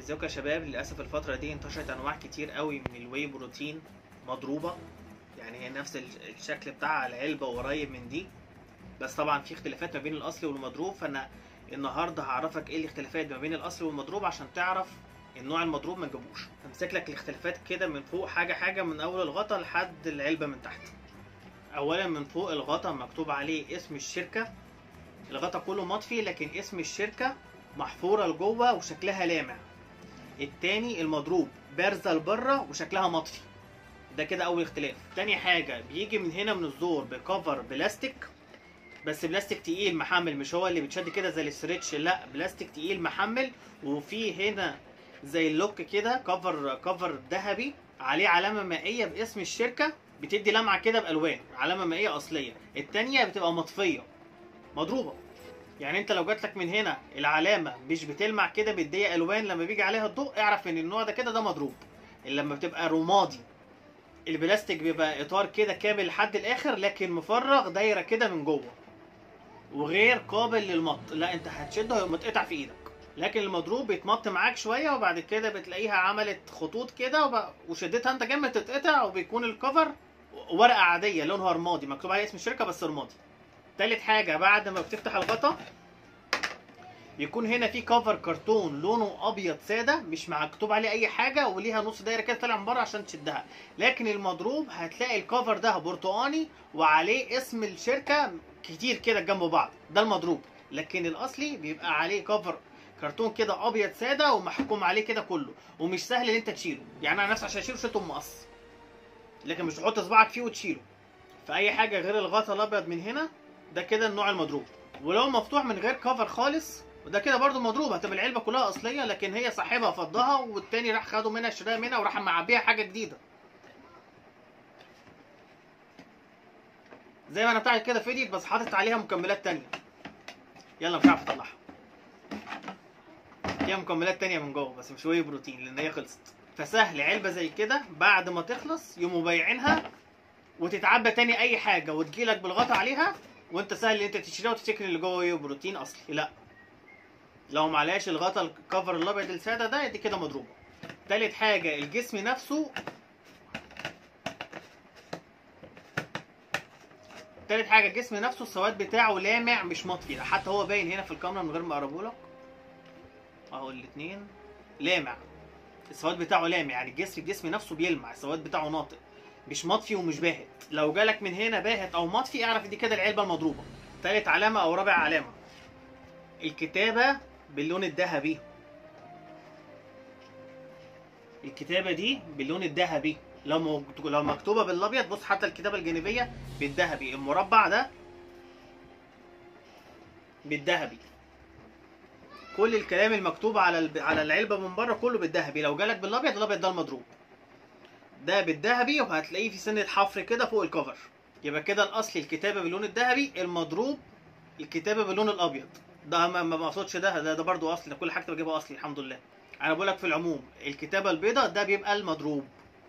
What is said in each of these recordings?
ازيكم يا شباب للاسف الفتره دي انتشرت انواع كتير قوي من الواي بروتين مضروبه يعني هي نفس ال- الشكل بتاع العلبه قريب من دي بس طبعا في اختلافات ما بين الاصلي والمضروب فانا النهارده هعرفك ايه الاختلافات ما بين الاصلي والمضروب عشان تعرف النوع المضروب ما تجيبوش همسك لك الاختلافات كده من فوق حاجه حاجه من اول الغطا لحد العلبه من تحت اولا من فوق الغطا مكتوب عليه اسم الشركه الغطا كله مطفي لكن اسم الشركه محفوره لجوه وشكلها لامع التاني المضروب بارزه لبره وشكلها مطفي ده كده اول اختلاف تاني حاجه بيجي من هنا من الزور بكفر بلاستيك بس بلاستيك تقيل محمل مش هو اللي بيتشد كده زي الاسترتش لا بلاستيك تقيل محمل وفي هنا زي اللوك كده كفر كفر ذهبي عليه علامه مائيه باسم الشركه بتدي لمعه كده بالوان علامه مائيه اصليه التانية بتبقى مطفيه مضروبه يعني انت لو جات لك من هنا العلامه مش بتلمع كده بتدي الوان لما بيجي عليها الضوء اعرف ان النوع ده كده ده مضروب اللي لما بتبقى رمادي البلاستيك بيبقى اطار كده كامل لحد الاخر لكن مفرغ دايره كده من جوه وغير قابل للمط لا انت هتشده متقطع في ايدك لكن المضروب بيتمط معاك شويه وبعد كده بتلاقيها عملت خطوط كده وب... وشدتها انت جامد تتقطع وبيكون الكفر ورقه عاديه لونها رمادي مكتوب عليها اسم الشركه بس رمادي تالت حاجه بعد ما بتفتح الغطا يكون هنا في كفر كرتون لونه ابيض ساده مش مكتوب عليه اي حاجه وليها نص دايره كده طالع من بره عشان تشدها لكن المضروب هتلاقي الكفر ده برتقاني وعليه اسم الشركه كتير كده جنب بعض ده المضروب لكن الاصلي بيبقى عليه كفر كرتون كده ابيض ساده ومحكوم عليه كده كله ومش سهل ان انت تشيله يعني انا نفسي عشان اشيله شلته مقص لكن مش تحط صباعك فيه وتشيله فاي حاجه غير الغطا الابيض من هنا ده كده النوع المضروب ولو مفتوح من غير كفر خالص وده كده برضو مضروب هتبقى العلبه كلها اصليه لكن هي صاحبها فضها والتاني راح خده منها اشتراها منها وراح معبيها حاجه جديده زي ما انا بتاعت كده فيديت بس حاطط عليها مكملات تانية يلا مش عارف اطلعها فيها مكملات تانية من جوه بس مش واي بروتين لان هي خلصت فسهل علبه زي كده بعد ما تخلص يقوموا بايعينها وتتعبى تاني اي حاجه وتجيلك بالغطا عليها وانت سهل ان انت تشتريها وتفتكر اللي جوه واي بروتين اصلي لا لو معلهاش الغطا الكفر الابيض الساده ده دي كده مضروبه تالت حاجه الجسم نفسه تالت حاجه الجسم نفسه السواد بتاعه لامع مش مطفي حتى هو باين هنا في الكاميرا من غير ما اقربه لك اهو الاتنين لامع السواد بتاعه لامع يعني الجسم الجسم نفسه بيلمع السواد بتاعه ناطق مش مطفي ومش باهت لو جالك من هنا باهت او مطفي اعرف دي كده العلبه المضروبه تالت علامه او رابع علامه الكتابه باللون الذهبي الكتابه دي باللون الذهبي لو مو- لو مكتوبه بالابيض بص حتى الكتابه الجانبيه بالذهبي المربع ده بالذهبي كل الكلام المكتوب على الب... على العلبه من بره كله بالذهبي لو جالك بالابيض الابيض ده المضروب ده بالذهبي وهتلاقيه في سنه حفر كده فوق الكفر يبقى كده الاصلي الكتابه باللون الذهبي المضروب الكتابه باللون الابيض ده ما ما اقصدش ده ده, ده برضو اصلي ده كل حاجه بجيبها اصلي الحمد لله انا بقول لك في العموم الكتابه البيضاء ده بيبقى المضروب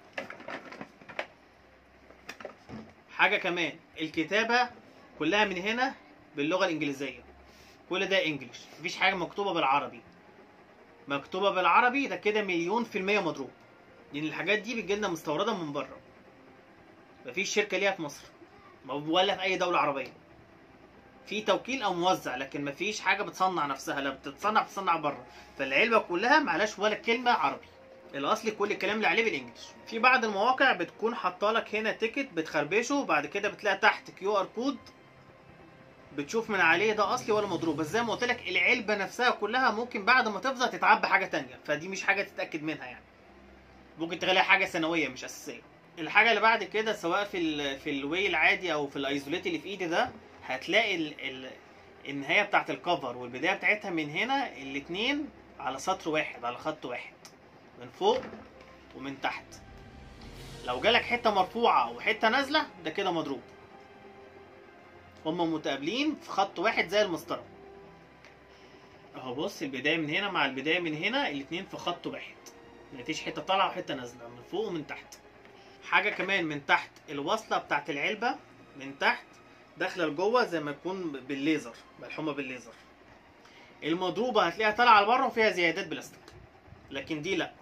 حاجه كمان الكتابه كلها من هنا باللغه الانجليزيه كل ده انجلش مفيش حاجه مكتوبه بالعربي مكتوبه بالعربي ده كده مليون في المية مضروب لان الحاجات دي بتجيلنا مستورده من بره مفيش شركه ليها في مصر ولا في اي دوله عربيه في توكيل او موزع لكن مفيش حاجه بتصنع نفسها لا بتتصنع بتصنع بره فالعلبه كلها معلاش ولا كلمه عربي الاصلي كل الكلام اللي عليه بالانجلش في بعض المواقع بتكون حاطه لك هنا تيكت بتخربشه وبعد كده بتلاقي تحت كيو ار كود بتشوف من عليه ده اصلي ولا مضروب بس زي ما قلت لك العلبه نفسها كلها ممكن بعد ما تفضى تتعبى حاجه تانية فدي مش حاجه تتاكد منها يعني ممكن تخليها حاجه ثانويه مش اساسيه الحاجه اللي بعد كده سواء في ال في الواي العادي او في الايزوليت اللي في ايدي ده هتلاقي ال ال النهايه بتاعت الكفر والبدايه بتاعتها من هنا الاتنين على سطر واحد على خط واحد من فوق ومن تحت لو جالك حته مرفوعه وحته نازله ده كده مضروب هما متقابلين في خط واحد زي المسطره اهو بص البدايه من هنا مع البدايه من هنا الاتنين في خط واحد مفيش حته طالعه وحته نازله من فوق ومن تحت حاجه كمان من تحت الوصله بتاعت العلبه من تحت داخله لجوه زي ما تكون بالليزر ملحومه بالليزر المضروبه هتلاقيها طالعه لبره وفيها زيادات بلاستيك لكن دي لا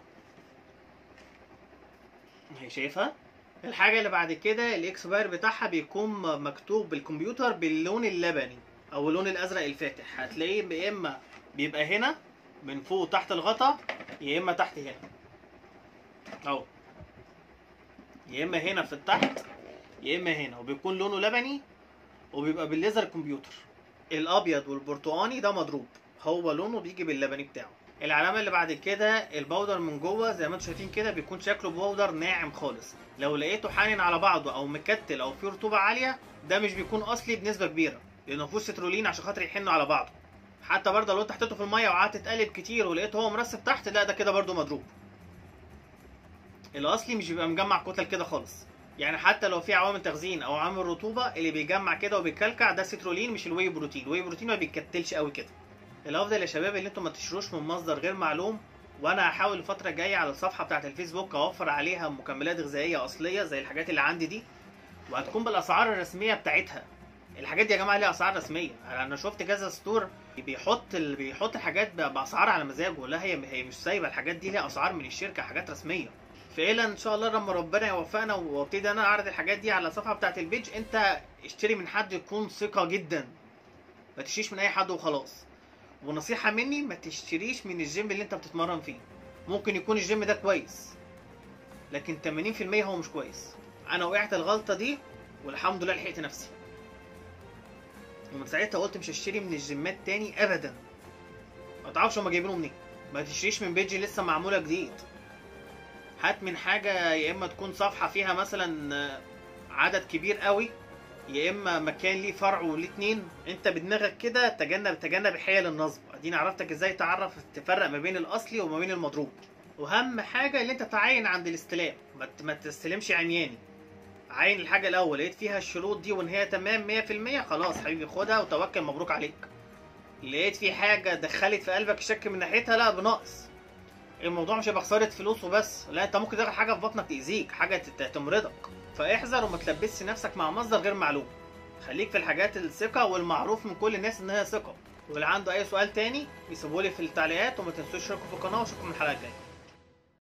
هي شايفها الحاجه اللي بعد كده الاكسباير بتاعها بيكون مكتوب بالكمبيوتر باللون اللبني او اللون الازرق الفاتح هتلاقيه يا اما بيبقى هنا من فوق تحت الغطا يا اما تحت هنا اهو يا اما هنا في التحت يا اما هنا وبيكون لونه لبني وبيبقى بالليزر كمبيوتر الابيض والبرتقاني ده مضروب هو لونه بيجي باللبني بتاعه العلامه اللي بعد كده البودر من جوه زي ما انتم شايفين كده بيكون شكله بودر ناعم خالص لو لقيته حانن على بعضه او مكتل او فيه رطوبه عاليه ده مش بيكون اصلي بنسبه كبيره لانه مفيهوش سترولين عشان خاطر يحنوا على بعضه حتى برضه لو انت حطيته في الميه وقعدت تقلب كتير ولقيته هو مرسب تحت لا ده كده برضه مضروب الاصلي مش بيبقى مجمع كتل كده خالص يعني حتى لو في عوامل تخزين او عوامل رطوبه اللي بيجمع كده وبيكلكع ده سيترولين مش الواي بروتين الواي بروتين ما بيتكتلش قوي كده الافضل يا شباب ان انتم ما تشتروش من مصدر غير معلوم وانا هحاول الفتره الجايه على الصفحه بتاعه الفيسبوك اوفر عليها مكملات غذائيه اصليه زي الحاجات اللي عندي دي وهتكون بالاسعار الرسميه بتاعتها الحاجات دي يا جماعه ليها اسعار رسميه انا شفت كذا ستور بيحط ال... بيحط الحاجات ب- باسعار على مزاجه لا هي هي مش سايبه الحاجات دي ليها اسعار من الشركه حاجات رسميه فإلى ان شاء الله لما ربنا يوفقنا وابتدي انا اعرض الحاجات دي على الصفحه بتاعت البيج انت اشتري من حد يكون ثقه جدا ما تشتريش من اي حد وخلاص ونصيحه مني ما تشتريش من الجيم اللي انت بتتمرن فيه ممكن يكون الجيم ده كويس لكن 80% هو مش كويس انا وقعت الغلطه دي والحمد لله لحقت نفسي ومن ساعتها قلت مش هشتري من الجيمات تاني ابدا ما تعرفش هما جايبينه منين ما تشتريش من بيج لسه معموله جديد هات من حاجه يا اما تكون صفحه فيها مثلا آه، عدد كبير قوي يا اما مكان ليه فرع وليه اتنين انت بدماغك كده تجنب تجنب حيل النصب اديني عرفتك ازاي تعرف تفرق ما بين الاصلي وما بين المضروب واهم حاجه اللي انت تعاين عند الاستلام ما ت- ما تستلمش عمياني عاين الحاجه الاول لقيت فيها الشروط دي وان هي تمام 100% خلاص حبيبي خدها وتوكل مبروك عليك لقيت في حاجه دخلت في قلبك الشك من ناحيتها لا بنقص الموضوع مش هيبقى خساره فلوس وبس لا انت ممكن تدخل حاجه في بطنك تاذيك حاجه تت- تمرضك فاحذر وما تلبسش نفسك مع مصدر غير معلوم خليك في الحاجات الثقه والمعروف من كل الناس انها ثقه واللي عنده اي سؤال تاني يسيبولي في التعليقات وما تنسوش تشتركوا في القناه واشوفكم الحلقه الجايه